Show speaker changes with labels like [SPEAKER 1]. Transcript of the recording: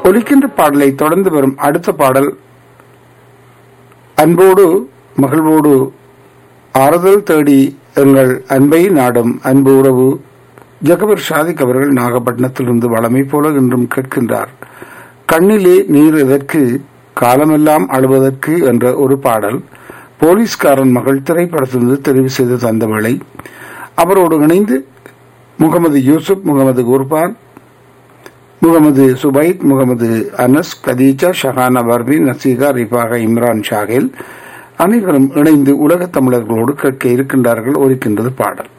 [SPEAKER 1] ஒலிக்கின்ற பாடலை தொடர்ந்து வரும் அடுத்த பாடல் அன்போடு மகிழ்வோடு ஆறுதல் தேடி எங்கள் அன்பை நாடும் அன்பு உறவு ஜகபர் ஷாதிக் அவர்கள் நாகப்பட்டினத்திலிருந்து வளமை போல இன்றும் கேட்கின்றார் கண்ணிலே நீர் எதற்கு காலமெல்லாம் அழுவதற்கு என்ற ஒரு பாடல் போலீஸ்காரன் மகள் திரைப்படத்திலிருந்து தெரிவு செய்து தந்த வேளை அவரோடு இணைந்து முகமது யூசுப் முகமது குர்பான் முகமது சுபைத் முகமது அனஸ் கதீஜா ஷஹானா பர்பி நசீகா ரிஃபாக இம்ரான் ஷாகில் அனைவரும் இணைந்து உலகத் தமிழர்களோடு கேட்க இருக்கின்றார்கள் ஒலிக்கின்றது பாடல்